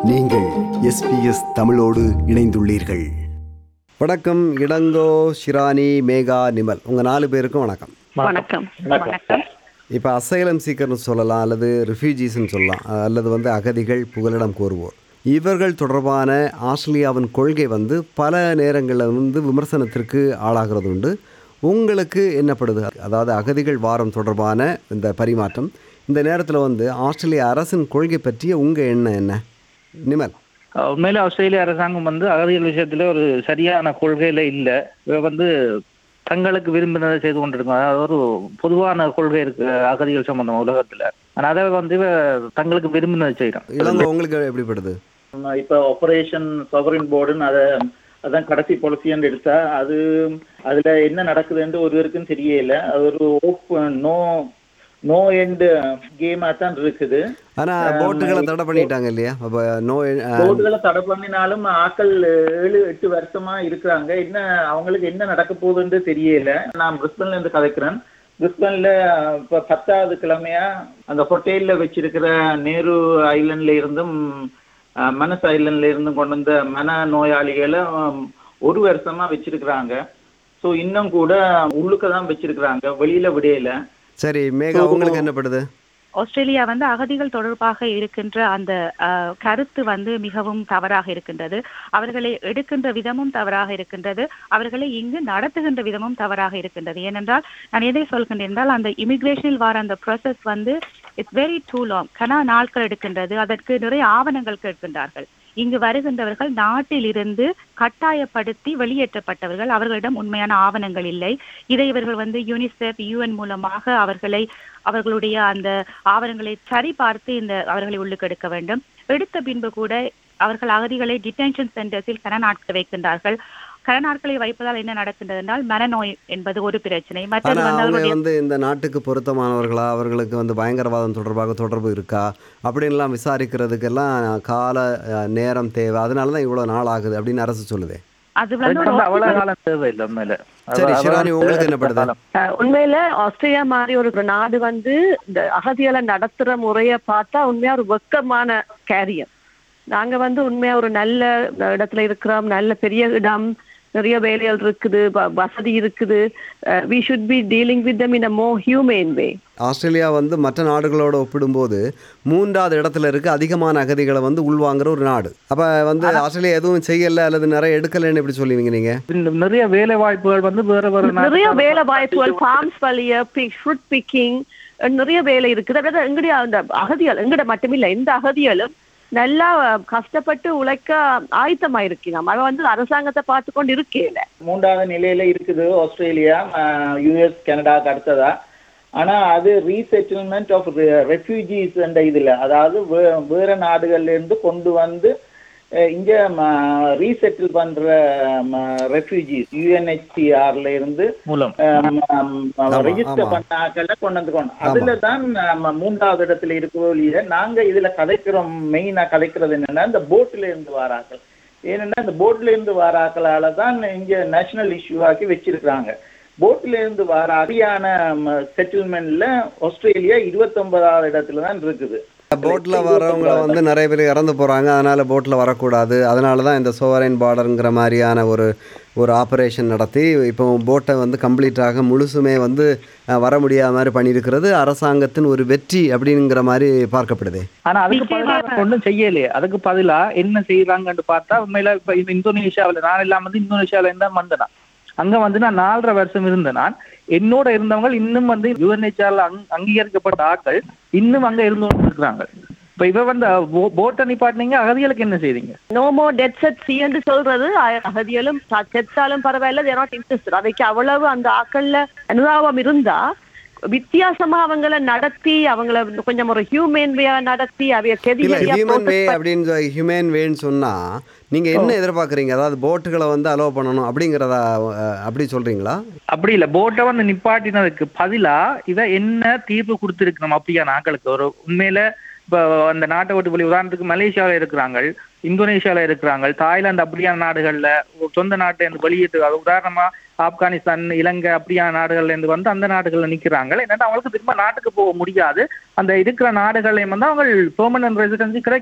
நீங்கள் எஸ்பிஎஸ் தமிழோடு இணைந்துள்ளீர்கள் வணக்கம் இளங்கோ ஷிரானி மேகா நிமல் உங்கள் நாலு பேருக்கும் வணக்கம் வணக்கம் வணக்கம் இப்போ அசைலம் சீக்கர்னு சொல்லலாம் அல்லது ரிஃப்யூஜிஸ்ன்னு சொல்லலாம் அல்லது வந்து அகதிகள் புகலிடம் கோருவோர் இவர்கள் தொடர்பான ஆஸ்திரேலியாவின் கொள்கை வந்து பல நேரங்களில் வந்து விமர்சனத்திற்கு ஆளாகிறது உண்டு உங்களுக்கு என்னப்படுது அதாவது அகதிகள் வாரம் தொடர்பான இந்த பரிமாற்றம் இந்த நேரத்தில் வந்து ஆஸ்திரேலிய அரசின் கொள்கை பற்றிய உங்கள் எண்ணம் என்ன நிமல் அஹ் உண்மையிலே ஆஸ்திரேலிய அரசாங்கம் வந்து அகதிகள் விஷயத்துல ஒரு சரியான கொள்கையில இல்ல இவ வந்து தங்களுக்கு விரும்பினதை செய்து கொண்டிருக்காங்க அதாவது ஒரு பொதுவான கொள்கை இருக்கு அகதிகள் சம்பந்தம் உலகத்துல ஆனா அதை வந்து இவ தங்களுக்கு விரும்பினதை செய்யறான் இளங்கோ உங்களுக்கு எப்படிப்படுது இப்ப ஆபரேஷன் சவரின் போர்டுன்னு அதை அதான் கடைசி பாலிசின்னு எடுத்தா அது அதுல என்ன நடக்குதுன்னு ஒருவருக்கும் தெரியல அது ஒரு ஓப்பன் நோ நோ எண்ட் கேமா தான் இருக்குது ஆனால் போட்டுகளை தடை பண்ணிட்டாங்க இல்லையா அப்போ நோ போர்டுகளை தடை பண்ணினாலும் ஆக்கள் ஏழு எட்டு வருஷமா இருக்கிறாங்க என்ன அவங்களுக்கு என்ன நடக்க போகுதுன்னு தெரியல நான் பிரிஸ்பன்ல இருந்து கதைக்கிறேன் பிரிஸ்பன்ல இப்ப பத்தாவது கிழமையா அந்த ஹோட்டல்ல வச்சிருக்கிற நேரு ஐலண்ட்ல இருந்தும் அஹ், மனஸ் ஐலண்ட்ல இருந்தும் கொண்டு வந்த மன நோயாளிகளை அஹ், ஒரு வருஷமா வச்சிருக்கிறாங்க ஸோ இன்னும் கூட உள்ளுக்க தான் வச்சிருக்கிறாங்க வெளியில விடையில சரி மேகா உங்களுக்கு என்னப்படுது ஆஸ்திரேலியா வந்து அகதிகள் தொடர்பாக இருக்கின்ற அந்த அஹ், கருத்து வந்து மிகவும் தவறாக இருக்கின்றது அவர்களை எடுக்கின்ற விதமும் தவறாக இருக்கின்றது அவர்களை இங்கு நடத்துகின்ற விதமும் தவறாக இருக்கின்றது ஏனென்றால் நான் எதை சொல்கின்றேன் என்றால் அந்த இமிகிரேஷனில் வர அந்த ப்ராசஸ் வந்து இட்ஸ் வெரி டூ லாங் கனா நாட்கள் எடுக்கின்றது அதற்கு நிறைய ஆவணங்கள் கேட்கின்றார்கள் இங்கு வருகின்றவர்கள் நாட்டில் இருந்து கட்டாயப்படுத்தி வெளியேற்றப்பட்டவர்கள் அவர்களிடம் உண்மையான ஆவணங்கள் இல்லை இதை இவர்கள் வந்து யூனிசெஃப் யூஎன் மூலமாக அவர்களை அவர்களுடைய அந்த ஆவணங்களை சரிபார்த்து இந்த அவர்களை உள்ளுக்கு எடுக்க வேண்டும் எடுத்த பின்பு கூட அவர்கள் அகதிகளை டிடென்ஷன் சென்டர்ஸில் கன நாட்கள் வைக்கின்றார்கள் கன நாட்களை வைப்பதால் என்ன நடக்கின்றது என்றால் மனநோய் என்பது ஒரு பிரச்சனை மற்றது ஆனால் வந்து அவங்க அவர்களுடைய வந்து இந்த நாட்டுக்கு பொருத்தமானவர்களா அவர்களுக்கு வந்து பயங்கரவாதம் தொடர்பாக தொடர்பு இருக்கா அப்படின்லாம் விசாரிக்கிறதுக்கெல்லாம் கால அஹ், நேரம் தேவை அதனால தான் இவ்வளோ நாள் ஆகுது அப்படின்னு அரசு சொல்லுதே அது வந்து அதுக்கு ஒரு வந்து அவ்வளவு காலம் தேவையில்லை உண்மையில அது- சரி, அது ஷிராணி, வந்து உங்களுக்கு என்ன படுது? காலம். அஹ் உண்மையில ஆஸ்திரேலியா மாதிரி ஒரு நாடு வந்து இந்த அகதிகளை நடத்துற முறைய பார்த்தா உண்மையா ஒரு வெக்கமான கேரியம் நாங்க வந்து உண்மையா ஒரு நல்ல இடத்துல இருக்கிறோம் நல்ல பெரிய இடம் நிறைய வேலைகள் இருக்குது வ- வசதி இருக்குது we should be dealing with them in a more humane way Australia வந்து மற்ற நாடுகளோட ஒப்பிடும்போது மூன்றாவது இடத்துல இருக்க அதிகமான அகதிகளை வந்து உள்வாங்குற ஒரு நாடு அப்போ வந்து ஆஸ்திரேலியா எதுவும் செய்யலை அல்லது நிறைய எடுக்கலைன்னு எப்படி சொல்லுவீங்க நீங்கள் இந்த நிறைய வேலை வாய்ப்புகள் வந்து வேற வேற நிறைய நாட்டுல- வேலை வாய்ப்புகள் ஃபார்ம்ஸ் வழிய ஃப்ரூட் பிக்கிங் நிறைய வேலை இருக்குது அதாவது எங்களுடைய அந்த அகதிகள் எங்கட மட்டுமில்லை இந்த அகதிகளும் நல்லா கஷ்டப்பட்டு உழைக்க ஆயத்தமாயிருக்கலாம் அவன் வந்து அரசாங்கத்தை பார்த்து கொண்டு இருக்கேல மூன்றாவது நிலையில இருக்குது ஆஸ்திரேலியா யுஎஸ் கனடாக்கு அடுத்ததா ஆனா அது ரீசெட்டில்மெண்ட் ஆஃப் ரெஃப்யூஜிஸ் என்ற இதுல அதாவது வே- வேற நாடுகள்ல இருந்து கொண்டு வந்து அஹ், இங்க ரீசெட்டில் பண்ற ரெஃப்யூஜிஸ் யூஎன்ஹெச்சிஆர்ல இருந்து மூலம் ஆமா, ரெஜிஸ்டர் ஆமா. பண்ண ஆட்களை கொண்டு வந்துக்கணும் அதுல தான் நம்ம மூன்றாவது இடத்துல இருக்கோலிய நாங்க இதுல கதைக்கிறோம் மெயினா கதைக்கிறது என்னன்னா இந்த போட்ல இருந்து வாராக்கள் ஏன்னா இந்த போட்ல இருந்து வாராக்களால தான் இங்க நேஷனல் இஷ்யூ ஆக்கி வச்சிருக்கிறாங்க போட்ல இருந்து வர அதியான செட்டில்மெண்ட்ல ஆஸ்திரேலியா இருபத்தொன்பதாவது இடத்துல தான் இருக்குது போட்டில் வரவங்க வந்து நிறைய பேர் இறந்து போகிறாங்க அதனால் போட்டில் வரக்கூடாது அதனால தான் இந்த சோவரைன் பார்டருங்கிற மாதிரியான ஒரு ஒரு ஆப்ரேஷன் நடத்தி இப்போ போட்டை வந்து கம்ப்ளீட்டாக முழுசுமே வந்து அஹ், வர முடியாத மாதிரி பண்ணியிருக்கிறது அரசாங்கத்தின் ஒரு வெற்றி அப்படிங்கிற மாதிரி பார்க்கப்படுது ஆனா அதுக்கு பதிலா அவங்க ஒண்ணும் செய்யலையே அதுக்கு பதிலா என்ன செய்யறாங்கன்னு பார்த்தா உண்மையில இப்ப இந்த இந்தோனேஷியாவுல நான் எல்லாம் வந்து இந்தோனேஷியால இருந்தா வந்தேன் நான். அங்க வந்து நான் நாலரை வருஷம் இருந்தேன் நான் என்னோட இருந்தவங்க இன்னும் வந்து யுஎன்ஹெச்ஆர்ல அங்கீகரிக்கப்பட்ட ஆட்கள் இன்னும் அங்க இருந்து கொண்டு இருக்கிறாங்க இப்ப இவ வந்து போட்டை நிப்பாட்டினீங்க அகதிகளுக்கு என்ன செய்றீங்க நோ மோ டெட் செட் சி என்று சொல்றது அ- அகதிகளும் ச- செத்தாலும் பரவாயில்ல தேர் நாட் இன்ட்ரெஸ்ட் அதைக்கு அவ்வளவு அந்த ஆக்கள்ல அனுதாபம் இருந்தா வித்தியாசமா அவங்கள நடத்தி அவங்கள கொஞ்சம் ஒரு ஹியூமன் வே நடத்தி அவைய இல்லை கெதியா ஹியூமன் வே அப்படின்னு ஹியூமன் வேன்னு சொன்னால் நீங்கள் என்ன எதிர்பார்க்குறீங்க அதாவது போட்டுகளை வந்து அலோவ் பண்ணணும் அப்படிங்கிறதா அஹ், அப்படி சொல்கிறீங்களா அப்படி இல்ல போட்டை வந்து நிப்பாட்டினதுக்கு பதிலா இவ என்ன தீர்ப்பு கொடுத்திருக்கணும் அப்படியான ஆட்களுக்கு ஒரு உண்மையில இப்ப அந்த நாட்டை விட்டு வெளி உதாரணத்துக்கு மலேசியாவில் இருக்கிறாங்க இந்தோனேஷியால இருக்கிறாங்க தாய்லாந்து அப்படியான நாடுகள்ல சொந்த நாட்டை இருந்து வெளியிட்டு அது உதாரணமா ஆப்கானிஸ்தான் இலங்கை அப்படியான நாடுகள்ல இருந்து வந்து அந்த நாடுகள்ல நிக்கிறாங்க என்னன்னா அவங்களுக்கு திரும்ப நாட்டுக்கு போக முடியாது அந்த இருக்கிற நாடுகள்லயும் வந்து அவங்க பெர்மனன்ட் ரெசிடென்சி கிடைக்காது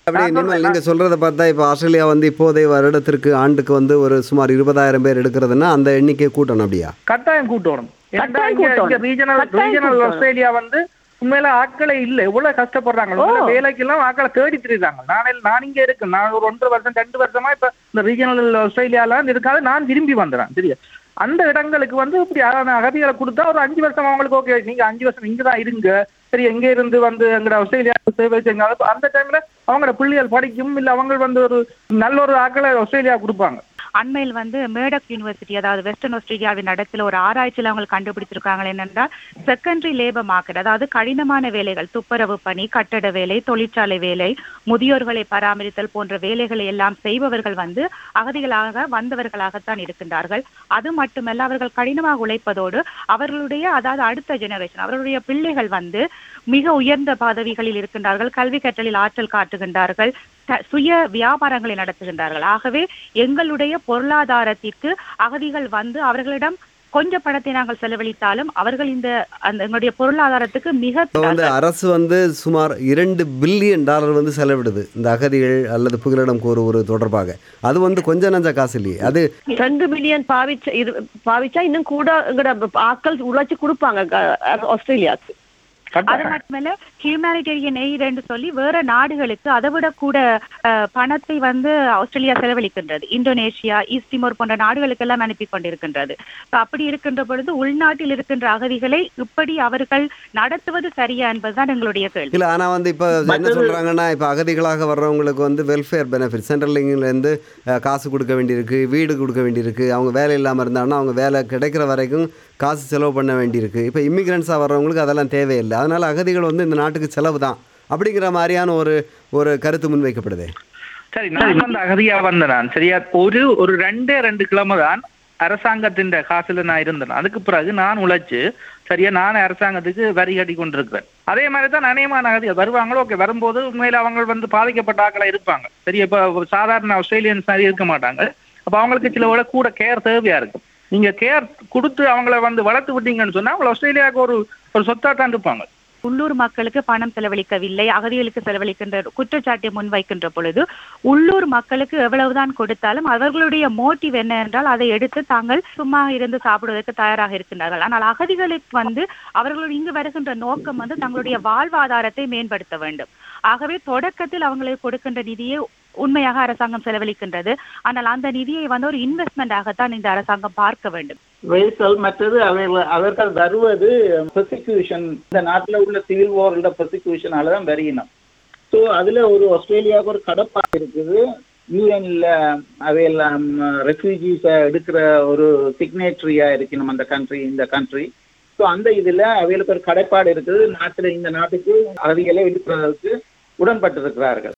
அப்படி நான் நிமல் சொல்றேன், நீங்க சொல்றத பார்த்தா இப்போ ஆஸ்திரேலியா வந்து இப்போதைய வருடத்திற்கு ஆண்டுக்கு வந்து ஒரு சுமார் இருபதாயிரம் பேர் எடுக்கிறதுன்னா அந்த எண்ணிக்கை கூட்டணும் அப்படியா கட்டாயம் கூட்டணும் கட்டாயம் கூட்டணும். ரீஜனல் கட்டாயம் ரீஜனல் கூட்டணும். ஆஸ்திரேலியா வந்து உண்மையில ஆட்களே இல்ல எவ்வளவு கஷ்டப்படுறாங்க உண்மையில ஓ. வேலைக்கு எல்லாம் ஆட்களை தேடி திரியுறாங்க நான் இல்ல- நான் இங்க இருக்கேன் நான் ஒரு ஒன்றரை வருஷம் ரெண்டு வருஷமா இப்ப இந்த ரீஜனல் ஆஸ்திரேலியால இருக்காது நான் விரும்பி வந்துறேன் சரியா அந்த இடங்களுக்கு வந்து இப்படி அ- அகதிகளை கொடுத்தா ஒரு அஞ்சு வருஷம் அவங்களுக்கு ஓகே நீங்க அஞ்சு வருஷம் இங்க தான் இருங்க சரி எங்க இருந்து வந்து எங்கட ஆஸ்திரேலியா சேவை செய்யுங்க அது- அந்த டைம்ல அவங்களோட பிள்ளைகள் படிக்கும் இல்ல அவங்க வந்து ஒரு நல்ல ஒரு ஆட்களை ஆஸ்திரேலியா கொடுப்பாங்க அண்மையில் வந்து மேடக் யூனிவர்சிட்டி அதாவது வெஸ்டர்ன் ஆஸ்திரேலியாவின் நடத்தில் ஒரு ஆராய்ச்சியில் அவங்க கண்டுபிடிச்சிருக்காங்க என்னென்றால் செகண்டரி லேபர் மார்க்கெட் அதாவது கடினமான வேலைகள் துப்புரவு பணி கட்டட வேலை தொழிற்சாலை வேலை முதியோர்களை பராமரித்தல் போன்ற வேலைகளை எல்லாம் செய்பவர்கள் வந்து அகதிகளாக வந்தவர்களாகத்தான் இருக்கின்றார்கள் அது மட்டுமல்ல அவர்கள் கடினமாக உழைப்பதோடு அவர்களுடைய அதாவது அடுத்த ஜெனரேஷன் அவர்களுடைய பிள்ளைகள் வந்து மிக உயர்ந்த பதவிகளில் இருக்கின்றார்கள் கல்வி கற்றலில் ஆற்றல் காட்டுகின்றார்கள் த- சுய வியாபாரங்களை நடத்துகின்றார்கள் ஆகவே எங்களுடைய பொருளாதாரத்திற்கு அகதிகள் வந்து அவர்களிடம் கொஞ்ச பணத்தை நாங்கள் செலவழித்தாலும் அவர்கள் இந்த அந்த எங்களுடைய பொருளாதாரத்துக்கு மிக இப்போ வந்து அரசு வந்து சுமார் இரண்டு பில்லியன் டாலர் வந்து செலவிடுது இந்த அகதிகள் அல்லது புகலிடம் கோருவோர் தொடர்பாக அது வந்து கொஞ்சம் நஞ்ச காசு இல்லையே அது ரெண்டு பில்லியன் பாவிச்ச இது பாவிச்சா இன்னும் கூட எங்கட ஆட்கள் உழைச்சு கொடுப்பாங்க க- ஆஸ்திரேலியாவுக்கு அது கட்டாயம் மட்டுமல்ல ஹியூமானிட்டேரியன் எய்ட் என்று சொல்லி வேற நாடுகளுக்கு அதை விட கூட அஹ், பணத்தை வந்து ஆஸ்திரேலியா செலவழிக்கின்றது இந்தோனேஷியா ஈஸ்ட் திமோர் போன்ற நாடுகளுக்கெல்லாம் அனுப்பி கொண்டிருக்கின்றது So, அப்படி இருக்கின்ற பொழுது உள்நாட்டில் இருக்கின்ற அகதிகளை இப்படி அவர்கள் நடத்துவது சரியா என்பதுதான் எங்களுடைய கேள்வி இல்லை ஆனால் வந்து இப்போ என்ன மற்றது- சொல்கிறாங்கன்னா இப்போ அகதிகளாக வர்றவங்களுக்கு வந்து வெல்ஃபேர் பெனிஃபிட் சென்ட்ரலிங்லேருந்து காசு கொடுக்க வேண்டியிருக்கு வீடு கொடுக்க வேண்டியிருக்கு அவங்க வேலை இல்லாமல் இருந்தாங்கன்னா அவங்க வேலை கிடைக்கிற வரைக்கும் காசு செலவு பண்ண வேண்டியிருக்கு இப்போ இமிக்ரெண்ட்ஸாக வர்றவங்களுக்கு அதெல்லாம் தேவையில்லை அதனால் அகதிகள் வந்து இந்த நாட்டுக்கு செலவு தான் அப்படிங்கிற மாதிரியான ஒரு ஒரு கருத்து முன்வைக்கப்படுது சரி நான் வந்து அகதியா வந்தேன் நான் சரியா ஒரு ஒரு ரெண்டே ரெண்டு கிழமை தான் அரசாங்கத்தின் காசுல நான் இருந்தேன் அதுக்கு பிறகு நான் உழைச்சு சரியா நான் அரசாங்கத்துக்கு வரி கட்டி கொண்டிருக்கிறேன் அதே மாதிரி தான் அநேகமான அகதிகள் வருவாங்களோ ஓகே வரும்போது உண்மையில அவங்க வந்து பாதிக்கப்பட்ட ஆட்களா இருப்பாங்க சரி இப்ப ஒரு சாதாரண ஆஸ்திரேலியன்ஸ் மாதிரி இருக்க மாட்டாங்க அப்ப அவங்களுக்கு சில விட கூட கேர் தேவையா இருக்கும் நீங்க கேர் கொடுத்து அவங்கள வந்து வளர்த்து விட்டீங்கன்னு சொன்னா அவங்க ஆஸ்திரேலியாவுக்கு ஒரு ஒரு சொத்தாட்டம் இருப்பாங்க உள்ளூர் மக்களுக்கு பணம் செலவழிக்கவில்லை அகதிகளுக்கு செலவழிக்கின்ற குற்றச்சாட்டை முன்வைக்கின்ற பொழுது உள்ளூர் மக்களுக்கு எவ்வளவுதான் கொடுத்தாலும் அவர்களுடைய மோட்டிவ் என்ன என்றால் அதை எடுத்து தாங்கள் சும்மா இருந்து சாப்பிடுவதற்கு தயாராக இருக்கின்றார்கள் ஆனால் அகதிகளுக்கு வந்து அவர்கள் இங்கு வருகின்ற நோக்கம் வந்து தங்களுடைய வாழ்வாதாரத்தை மேம்படுத்த வேண்டும் ஆகவே தொடக்கத்தில் அவங்களுக்கு கொடுக்கின்ற நிதியை உண்மையாக அரசாங்கம் செலவழிக்கின்றது ஆனால் அந்த நிதியை வந்து ஒரு இன்வெஸ்ட்மெண்டாகத்தான் இந்த அரசாங்கம் பார்க்க வேண்டும் வேசல் மற்றது அவர்கள் அவர்கள் வருவது பெர்சிக்யூஷன் இந்த நாட்டில் உள்ள சிவில் வாரோட பெர்சிக்யூஷனால தான் வரையினம் ஸோ அதுல ஒரு ஆஸ்திரேலியாவுக்கு ஒரு கடப்பாடு இருக்குது யூஎன்ல அவையெல்லாம் ரெஃப்யூஜிஸை எடுக்கிற ஒரு சிக்னேட்டரியா இருக்கணும் அந்த கண்ட்ரி இந்த கண்ட்ரி ஸோ அந்த இதுல அவைகளுக்கு ஒரு கடைப்பாடு இருக்குது நாட்டுல இந்த நாட்டுக்கு அகதிகளை எடுக்கிறதுக்கு உடன்பட்டிருக்கிறார்கள்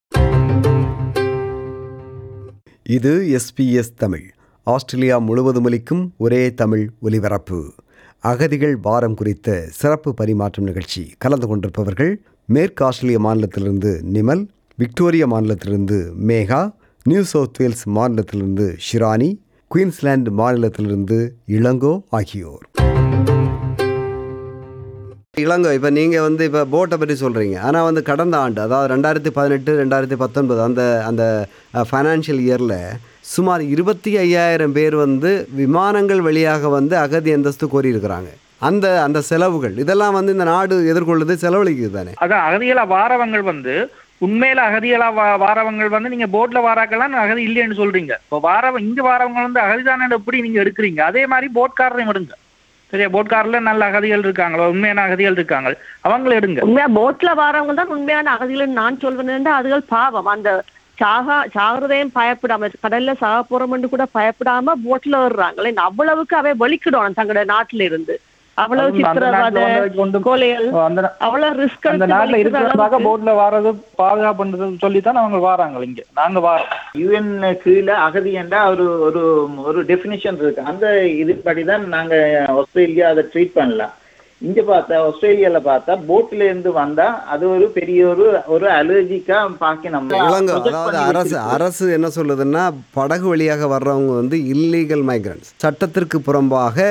இது எஸ்பிஎஸ் தமிழ் ஆஸ்திரேலியா முழுவதும் ஒலிக்கும் ஒரே தமிழ் ஒலிபரப்பு அகதிகள் வாரம் குறித்த சிறப்பு பரிமாற்றம் நிகழ்ச்சி கலந்து கொண்டிருப்பவர்கள் மேற்கு ஆஸ்திரேலிய மாநிலத்திலிருந்து நிமல் விக்டோரியா மாநிலத்திலிருந்து மேகா நியூ சவுத் வேல்ஸ் மாநிலத்திலிருந்து ஷிரானி குயின்ஸ்லாந்து மாநிலத்திலிருந்து இளங்கோ ஆகியோர் இளங்கோ இப்போ நீங்கள் வந்து இப்போ போட்டை பற்றி சொல்கிறீங்க ஆனால் வந்து கடந்த ஆண்டு அதாவது ரெண்டாயிரத்தி பதினெட்டு ரெண்டாயிரத்தி பத்தொன்பது அந்த அந்த ஃபைனான்ஷியல் இயரில் சுமார் இருபத்தி ஐயாயிரம் பேர் வந்து விமானங்கள் வழியாக வந்து அகதி அந்தஸ்து கோரியிருக்கிறாங்க அந்த அந்த செலவுகள் இதெல்லாம் வந்து இந்த நாடு எதிர்கொள்ளுது செலவழிக்குது தானே அதான் அகதிகளா வாரவங்கள் வந்து உண்மையில அகதிகளா வா- வாரவங்கள் வந்து நீங்க போட்ல வாராக்கெல்லாம் அகதி இல்லைன்னு சொல்றீங்க இப்போ வாரவ இங்க வாரவங்க வந்து அகதிதானே எப்படி நீங்க எடுக்கிறீங்க அதே மாதிரி போட்காரரையும் எடுங்க சரியா போட்காரில் நல்ல அகதிகள் இருக்காங்களோ உண்மையான அகதிகள் இருக்காங்க அவங்கள எடுங்க உண்மையா போட்ல வரவங்க தான் உண்மையான அகதிகள் நான் சொல்வேன் அதுகள் பாவம் அந்த சாகா சாகிறதையும் பயப்படாம கடல்ல சாக போறோம்னு கூட பயப்படாம போட்ல ஏறுறாங்களே அவ்வளவுக்கு அவை வலிக்கிடணும் தங்களோட நாட்டுல இருந்து அவ்வளவு அந்த நாட்டுல சித்திரவதை வந்து கொண்டு- கொலைகள் அந்த அவ்வளவு ரிஸ்க் அந்த நாட்டுல இருக்கிறதாக போட்ல வாரது பாதுகாப்புன்றது சொல்லித்தான் அவங்க வாராங்க இங்க நாங்க வாரோம் யுஎன் கீழே அகதி என்றா ஒரு ஒரு ஒரு டெஃபினிஷன் இருக்கு அந்த இதுபடி தான் நாங்க ஆஸ்திரேலியா அதை ட்ரீட் பண்ணலாம் இங்க பார்த்தா ஆஸ்திரேலியால பார்த்தா போட்ல இருந்து வந்தா அது ஒரு பெரிய ஒரு ஒரு அலர்ஜிக்கா பாக்கி நம்ம இளங்கோ project அதாவது பண்ணி அரசு வச்சிருக்கு. அரசு என்ன சொல்லுதுன்னா படகு வழியாக வர்றவங்க வந்து இல்லீகல் மைக்ரன்ஸ் சட்டத்திற்கு புறம்பாக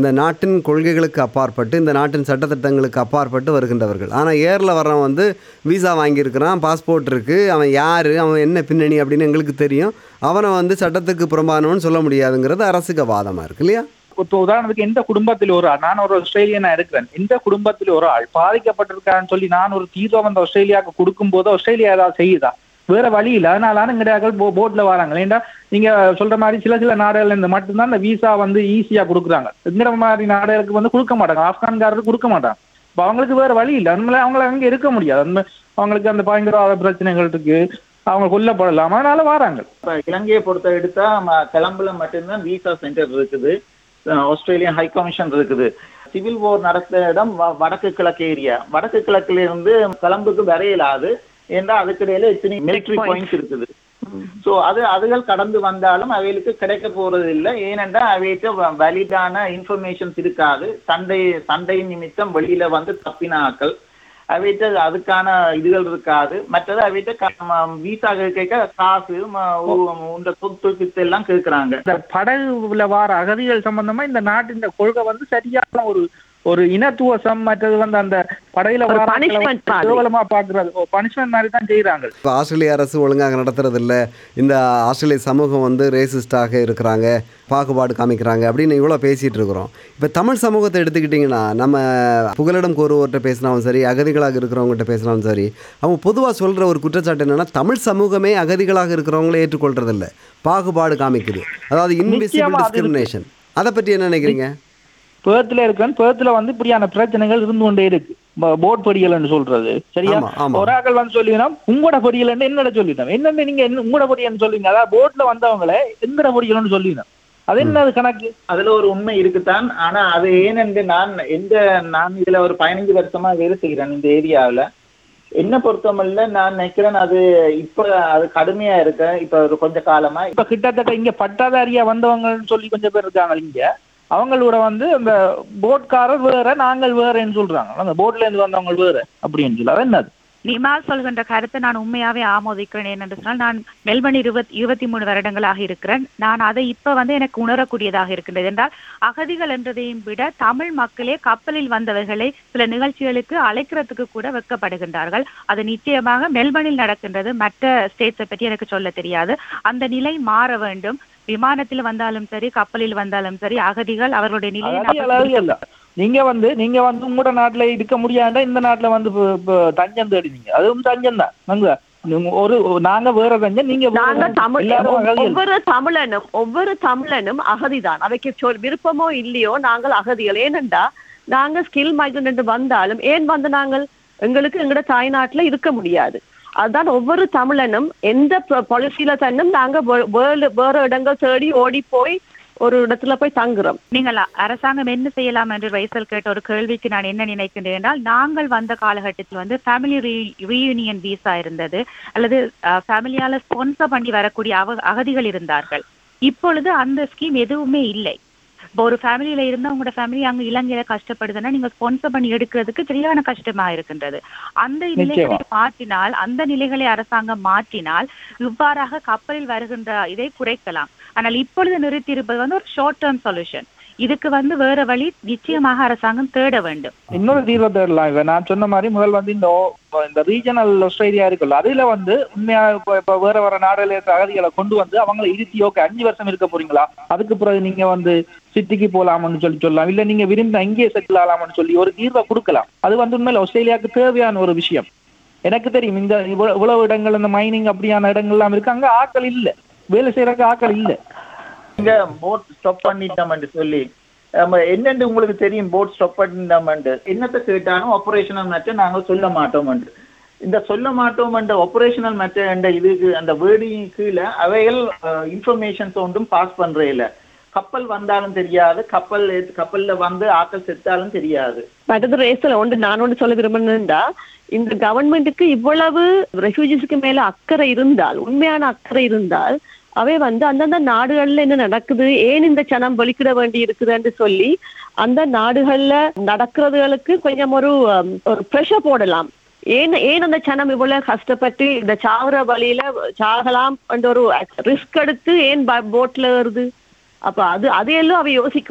இந்த நாட்டின் கொள்கைகளுக்கு அப்பாற்பட்டு இந்த நாட்டின் சட்டத்திட்டங்களுக்கு அப்பாற்பட்டு வருகின்றவர்கள் ஆனால் ஏரில் வர்றவன் வந்து விசா வாங்கியிருக்கிறான் பாஸ்போர்ட் இருக்குது அவன் யார் அவன் என்ன பின்னணி அப்படின்னு எங்களுக்கு தெரியும் அவனை வந்து சட்டத்துக்கு புறம்பானவன் சொல்ல முடியாதுங்கிறது அரசுக்கு வாதமாக இருக்கு இல்லையா இப்போ உதாரணத்துக்கு எந்த குடும்பத்தில் ஒரு ஆள் நான் ஒரு ஆஸ்திரேலியனா இருக்கிறேன் எந்த குடும்பத்தில் ஒரு ஆள் பாதிக்கப்பட்டிருக்கான்னு சொல்லி நான் ஒரு தீர்வை வந்து ஆஸ்திரேலியாவுக்கு கொடுக்கும் போது ஆஸ்திரேலியா ஏதாவது செய்யுதா வேற வழி இல்லை அதனால கிடையாது போட்ல வராங்க ஏன்டா நீங்க சொல்ற மாதிரி சில சில நாடுகள்ல இருந்து மட்டும்தான் இந்த விசா வந்து ஈஸியா கொடுக்குறாங்க எங்கிற மாதிரி நாடுகளுக்கு வந்து கொடுக்க மாட்டாங்க ஆப்கான்காரருக்கு கொடுக்க மாட்டாங்க இப்போ அவங்களுக்கு வேற வழி இல்லை உண்மையில அவங்கள அங்க இருக்க முடியாது உண்மை அவங்களுக்கு அந்த பயங்கரவாத பிரச்சனைகள் இருக்கு அவங்க கொல்லப்படலாம் அதனால வராங்க இப்ப இலங்கையை பொறுத்த எடுத்தா ம- கொலம்புல மட்டும்தான் விசா சென்டர் இருக்குது அஹ் ஆஸ்திரேலியன் ஹை கமிஷன் இருக்குது சிவில் போர் நடக்கிற இடம் வ- வடக்கு கிழக்கு ஏரியா வடக்கு கிழக்குல இருந்து கொலம்புக்கு வரையலாது ஏன்னா அதுக்கிடையில இத்தனை மிலிட்டரி Checkpoints. பாயிண்ட்ஸ் இருக்குது சோ அது அதுகள் கடந்து வந்தாலும் அவைகளுக்கு கிடைக்க போறது இல்லை ஏனென்றா அவைகிட்ட வேலிடான இன்ஃபர்மேஷன்ஸ் இருக்காது சண்டை சண்டை நிமித்தம் வெளியில வந்து தப்பின ஆக்கள் அவைகிட்ட அதுக்கான இதுகள் இருக்காது மற்றது அவைகிட்ட வீசா கேட்க காசு ம- உ- இந்த சொத்து கித்து எல்லாம் கேட்கறாங்க இந்த படகுல வார அகதிகள் சம்பந்தமா இந்த நாட்டின் இந்த கொள்கை வந்து சரியான ஒரு ஒரு இனத்துவசம் மற்றது வந்து அந்த படையில ஒரு வார ஆட்களை punishment வந்து மாதிரி. கேவலமா பாக்குறது பனிஷ்மெண்ட் மாதிரி தான் செய்யறாங்க இப்போ ஆஸ்திரேலிய அரசு ஒழுங்காக நடத்துறது இல்ல இந்த ஆஸ்திரேலிய சமூகம் வந்து ரேசிஸ்டாக இருக்கிறாங்க பாகுபாடு காமிக்கிறாங்க அப்படின்னு இவ்வளோ பேசிகிட்டு இருக்கிறோம் இப்போ தமிழ் சமூகத்தை எடுத்துக்கிட்டிங்கன்னா நம்ம புகலிடம் கோருவோர்கிட்ட பேசினாலும் சரி அகதிகளாக இருக்கிறவங்ககிட்ட பேசினாலும் சரி அவங்க பொதுவாக சொல்கிற ஒரு குற்றச்சாட்டு என்னென்னா தமிழ் சமூகமே அகதிகளாக இருக்கிறவங்கள ஏற்றுக்கொள்றதில்ல பாகுபாடு காமிக்குது அதாவது இன்விசிபிள் நிச்சயமா அது இருக்கு. டிஸ்கிரிமினேஷன் அதை பற்றி என்ன நினைக்கிறீங்க பேர்த்துல இருக்கிறேன் பேர்த்துல வந்து இப்படியான பிரச்சனைகள் இருந்து கொண்டே இருக்கு போட் பொடியல்னு சொல்றது சரியா ஆமா, ஆமா. ஒரு ஆக்கள் வந்து சொல்லினா உங்களோட பொடியல் என்னோட சொல்லிட்டோம் என்னன்னு நீங்க என்ன உங்களோட பொடியல்னு சொல்லுவீங்க அதாவது போட்ல வந்தவங்கள எங்கட பொடியல்னு சொல்லினோம் அது என்னது கணக்கு அதுல ஒரு உண்மை இருக்குதான் ஆனா அது ஏனென்று நான் எந்த நான் இதுல ஒரு பதினஞ்சு வருஷமா வேலை செய்கிறேன் இந்த ஏரியாவுல என்ன பொறுத்தமல்ல நான் நினைக்கிறேன் அது இப்ப அது கடுமையா இருக்கு இப்ப ஒரு கொஞ்ச காலமா இப்ப கிட்டத்தட்ட இங்க பட்டாதாரியா வந்தவங்கன்னு சொல்லி கொஞ்சம் பேர் இருக்காங்க இங்க அவங்களோட வந்து அந்த போட்காரர் வேற நாங்கள் வேறன்னு சொல்றாங்க அந்த போட்ல இருந்து வந்தவங்க வேற அப்படின்னு சொல்லி அது என்னது நிமால் சொல்கின்ற கருத்தை நான் உண்மையாவே ஆமோதிக்கிறேன் ஏனென்று சொன்னால் நான் மெல்பர்ன் இருபத் இருபத்தி மூணு வருடங்களாக இருக்கிறேன் நான் அதை இப்ப வந்து எனக்கு உணரக்கூடியதாக இருக்கின்றது என்றால் அகதிகள் என்றதையும் விட தமிழ் மக்களே கப்பலில் வந்தவர்களை சில நிகழ்ச்சிகளுக்கு அழைக்கிறதுக்கு கூட வெட்கப்படுகின்றார்கள் அது நிச்சயமாக மெல்பர்னில் நடக்கின்றது மற்ற ஸ்டேட்ஸை பற்றி எனக்கு சொல்ல தெரியாது அந்த நிலை மாற வேண்டும் விமானத்தில் வந்தாலும் சரி கப்பலில் வந்தாலும் சரி அகதிகள் அவர்களுடைய நிலையை அதாவது நாம் அதாவது இல்ல நீங்க வந்து நீங்க வந்து உங்களோட நாட்டுல இருக்க முடியாண்டா இந்த நாட்டுல வந்து இப்ப- இப்ப தஞ்சம் தேடினீங்க அதுவும் தஞ்சம் தான் நாங்க நீங்க ஒரு நாங்க வேற தஞ்சம் நீங்க வேற நாங்க தஞ்சம். தமிழ் எல்லாரும் அகதிகள். ஒவ்வொரு தமிழனும் ஒவ்வொரு தமிழனும் அகதிதான் அவைக்கு சொல் விருப்பமோ இல்லையோ நாங்கள் அகதிகள் ஏனென்றா நாங்க ஸ்கில் மைக்ரண்ட் வந்தாலும் ஏன் வந்து நாங்கள் எங்களுக்கு எங்களோட தாய்நாட்டுல இருக்க முடியாது அதுதான் ஒவ்வொரு தமிழனும் எந்த பாலிசியில தன்னும் நாங்க வே- வேறு வேற இடங்கள் தேடி ஓடி போய் ஒரு இடத்துல போய் தங்குறோம் நீங்கள் அ- அரசாங்கம் என்ன செய்யலாம் என்று வைசல் கேட்ட ஒரு கேள்விக்கு நான் என்ன நினைக்கின்றேன் என்றால் நாங்கள் வந்த காலகட்டத்தில் வந்து ஃபேமிலி ரீயூனியன் விசா இருந்தது அல்லது ஃபேமிலியால ஸ்பான்சர் பண்ணி வரக்கூடிய அவ அகதிகள் இருந்தார்கள் இப்பொழுது அந்த ஸ்கீம் எதுவுமே இல்லை இப்போ ஒரு ஃபேமிலியில இருந்தா உங்களோட ஃபேமிலி அங்க இலங்கையில கஷ்டப்படுதுன்னா நீங்க ஸ்பான்சர் பண்ணி எடுக்கிறதுக்கு சரியான கஷ்டமா இருக்கின்றது அந்த நிலைகளை மாற்றினால் அந்த நிலைகளை அரசாங்கம் மாற்றினால் இவ்வாறாக கப்பலில் வருகின்ற இதை குறைக்கலாம் ஆனால் இப்பொழுது நிறுத்தியிருப்பது வந்து ஒரு ஷார்ட் டேர்ம் சொல்யூஷன் இதுக்கு வந்து வேற வழி நிச்சயமாக அரசாங்கம் தேட வேண்டும் இன்னொரு தீர்வை தேடலாம் இவ நான் சொன்ன மாதிரி முதல் வந்து இந்த ஓ- இந்த ரீஜனல் ஆஸ்திரேலியா இருக்குல்ல அதுல வந்து உண்மையா இப்ப இப்ப வேற வேற நாடுல இருக்க அகதிகளை கொண்டு வந்து அவங்கள இருத்தியோக்க அஞ்சு வருஷம் இருக்க போறீங்களா அதுக்கு பிறகு நீங்க வந்து சிட்டிக்கு போலாம்னு சொல்லி சொல்லலாம் இல்ல நீங்க விரும்பி அங்கேயே செட்டில் ஆகலாம்னு சொல்லி ஒரு தீர்வை கொடுக்கலாம் அது வந்து உண்மையில ஆஸ்திரேலியாவுக்கு தேவையான ஒரு விஷயம் எனக்கு தெரியும் இந்த இவ்வளவு இவ்வளவு இடங்கள் இந்த மைனிங் அப்படியான இடங்கள் எல்லாம் இருக்கு அங்க ஆட்கள் இல்ல வேலை செய்யறதுக்கு ஆட்கள் இல்ல இங்க போட் ஸ்டாப் பண்ணிட்டோம்னு சொல்லி நம்ம என்னென்று உங்களுக்கு தெரியும் போட் ஸ்டாப் பண்ணிட்டோம்னு என்னத்தை கேட்டாலும் ஆபரேஷனல் மேட்டர் நாங்கள் சொல்ல மாட்டோம்னு இந்த சொல்ல மாட்டோம் என்ற ஆபரேஷனல் மேட்டர் என்ற இதுக்கு அந்த வேர்டிங் கீழே அவைகள் இன்ஃபர்மேஷன்ஸ் ஒன்றும் பாஸ் பண்றே இல்ல கப்பல் வந்தாலும் தெரியாது கப்பல் ஏத்து- கப்பல்ல வந்து ஆட்கள் செத்தாலும் தெரியாது மற்றது ரேஸ்ல ஒன்று நான் ஒன்று சொல்ல விரும்பணும்டா இந்த கவர்மெண்ட்டுக்கு இவ்வளவு ரெஃப்யூஜிஸ்க்கு மேல அக்கறை இருந்தால் உண்மையான அக்கறை இருந்தால் அவை வந்து அந்தந்த நாடுகள்ல என்ன நடக்குது ஏன் இந்த சனம் வெளிக்கிட வேண்டி இருக்குதுன்னு சொல்லி அந்த நாடுகள்ல நடக்கிறதுகளுக்கு கொஞ்சம் ஒரு um, ஒரு ப்ரெஷர் போடலாம் ஏன் ஏன் அந்த சனம் இவ்வளவு கஷ்டப்பட்டு இந்த சாகுற வழியில சாகலாம் என்ற ஒரு ரிஸ்க் எடுத்து ஏன் போட்ல வருது அப்ப அது அதையெல்லாம் அவ யோசிக்கணும்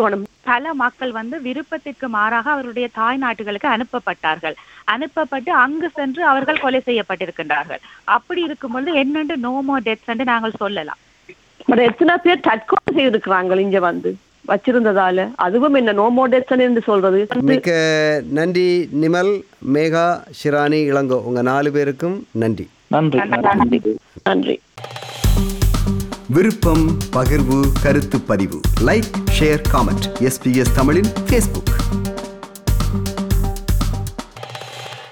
பல மக்கள் வந்து விருப்பத்திற்கு மாறாக அவருடைய தாய் நாட்டுகளுக்கு அனுப்பப்பட்டார்கள் அனுப்பப்பட்டு அங்கு சென்று அவர்கள் கொலை செய்யப்பட்டிருக்கின்றார்கள் அப்படி இருக்கும்பொழுது என்னென்று நோமோ டெத்ஸ் என்று நாங்கள் சொல்லலாம் பட் எத்தனை பேர் தற்கொலை செய்திருக்கிறாங்க இங்க வந்து வச்சிருந்ததால அதுவும் என்ன நோமோடேசன் என்று சொல்றது மிக்க நன்றி நிமல் மேகா ஷிரானி இளங்கோ உங்கள் நாலு பேருக்கும் நன்றி நன்றி நன்றி நன்றி விருப்பம் பகிர்வு கருத்து பதிவு லைக் ஷேர் காமெண்ட் எஸ்பிஎஸ் தமிழின் ஃபேஸ்புக்